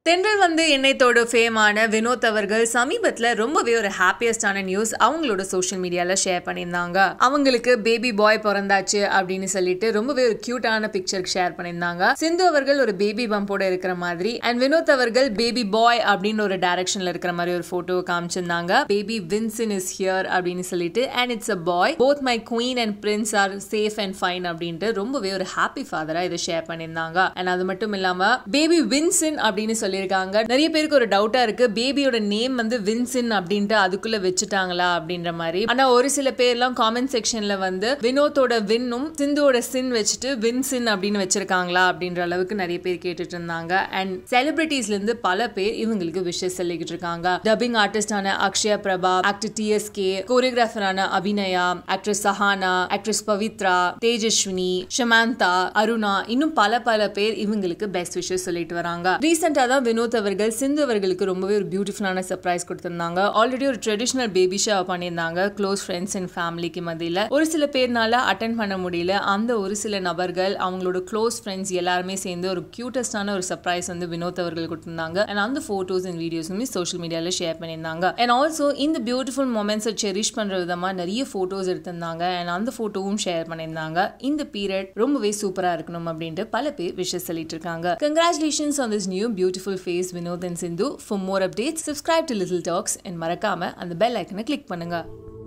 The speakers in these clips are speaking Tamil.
தென்றல் வந்து என்னைத்தோட ஃபேமான வினோத் அவர்கள் சமீபத்தில் ரொம்பவே ஒரு ஹாப்பியஸ்டான நியூஸ் அவங்களோட சோஷியல் மீடியாவில் ஷேர் பண்ணியிருந்தாங்க அவங்களுக்கு பேபி பாய் பிறந்தாச்சு அப்படின்னு சொல்லிட்டு ரொம்பவே ஒரு கியூட்டான பிக்சர் ஷேர் பண்ணியிருந்தாங்க சிந்து அவர்கள் ஒரு பேபி பம்போட இருக்கிற மாதிரி அண்ட் வினோத் அவர்கள் பேபி பாய் அப்படின்னு ஒரு டைரக்ஷன்ல இருக்கிற மாதிரி ஒரு போட்டோ காமிச்சிருந்தாங்க பேபி வின்சன் இஸ் ஹியர் அப்படின்னு சொல்லிட்டு and it's a boy both my queen and prince are safe and fine அப்படின்ட்டு ரொம்பவே ஒரு ஹாப்பி ஃபாதரா இதை ஷேர் பண்ணியிருந்தாங்க அண்ட் அது மட்டும் இல்லாம பேபி வின்சன் அப்படின்னு சொல்லியிருக்காங்க நிறைய பேருக்கு ஒரு டவுட்டா இருக்கு பேபியோட நேம் வந்து வின்சன் அப்படின்ட்டு அதுக்குள்ள வச்சுட்டாங்களா அப்படின்ற மாதிரி ஆனா ஒரு சில பேர்லாம் காமெண்ட் செக்ஷன்ல வந்து வினோத்தோட வின்னும் சிந்துவோட சின் வச்சுட்டு வின்சின் அப்படின்னு வச்சிருக்காங்களா அப்படின்ற அளவுக்கு நிறைய பேர் கேட்டுட்டு இருந்தாங்க அண்ட் செலிபிரிட்டிஸ்ல இருந்து பல பேர் இவங்களுக்கு விஷஸ் சொல்லிக்கிட்டு இருக்காங்க டப்பிங் ஆர்டிஸ்டான அக்ஷயா பிரபா ஆக்டர் டிஎஸ்கே கோரியோகிராஃபரான அபிநயா ஆக்ட்ரஸ் சஹானா ஆக்ட்ரஸ் பவித்ரா தேஜஸ்வினி ஷமாந்தா அருணா இன்னும் பல பல பேர் இவங்களுக்கு பெஸ்ட் விஷஸ் சொல்லிட்டு வராங்க ரீசெண்டா தான் வினோத் அவர்கள் சிந்து அவர்களுக்கு ரொம்பவே ஒரு பியூட்டிஃபுல்லான சர்ப்ரைஸ் கொடுத்திருந்தாங்க ஆல்ரெடி ஒரு ட்ரெடிஷனல் பேபி ஷோ பண்ணியிருந்தாங்க க்ளோஸ் ஃப்ரெண்ட்ஸ் அண்ட் ஃபேமிலிக்கு மத்தியில் ஒரு சில பேர்னால அட்டன் பண்ண முடியல அந்த ஒரு சில நபர்கள் அவங்களோட க்ளோஸ் ஃப்ரெண்ட்ஸ் எல்லாருமே சேர்ந்து ஒரு கியூட்டஸ்டான ஒரு சர்ப்ரைஸ் வந்து வினோத் அவர்கள் கொடுத்திருந்தாங்க அண்ட் அந்த ஃபோட்டோஸ் அண்ட் வீடியோஸுமே சோஷியல் மீடியாவில் ஷேர் பண்ணியிருந்தாங்க அண்ட் ஆல்சோ இந்த பியூட்டிஃபுல் மூமெண்ட்ஸை செரிஷ் பண்ணுற விதமாக நிறைய ஃபோட்டோஸ் எடுத்திருந்தாங்க அண்ட் அந்த ஃபோட்டோவும் ஷேர் பண்ணியிருந்தாங்க இந்த பீரியட் ரொம்பவே சூப்பராக இருக்கணும் அப்படின்ட்டு பல பேர் விஷஸ் சொல்லிட்டு இருக்காங்க congratulations on this new beautiful phase Vinod and Sindhu for more updates subscribe to little talks and மறக்காம அந்த பெல் ஐக்கனை கிளிக் பண்ணுங்க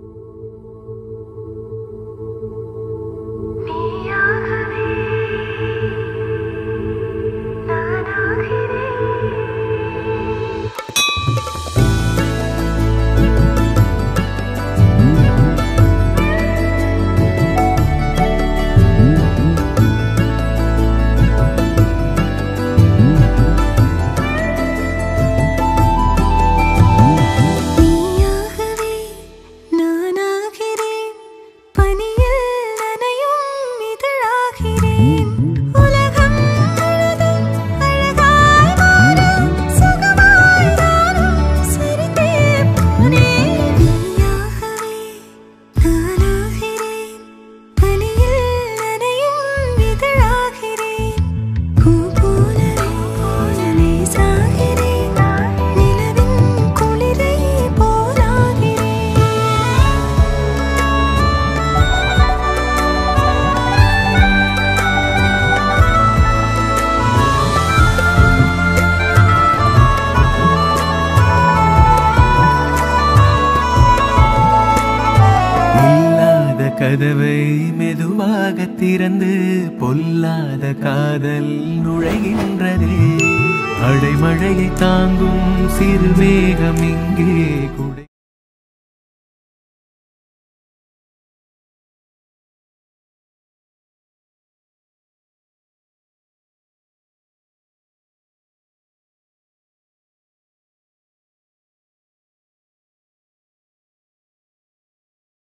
நீயாகவே நானாகிறேன் நீயாகவே நானாகிறேன் பனியில் நனையும் இதழாகிறேன் உலகம் முழுதும் அழகாய் மாறும் சுகமாய் நானும் சிரித்தே போனேன் நீயாகவே நானாகிறேன் பனியில் நனையும் இதழாகிறேன் பூ போலவே போலவே சாகிறேன் நிலவின் குளிரை போலாகிறேன் இல்லாத கதவை மெதுவாக திறந்து பொல்லாத காதல் நுழைகின்றதே அடைமழையை தாங்கும் சிறு மேகம் இங்கே குடை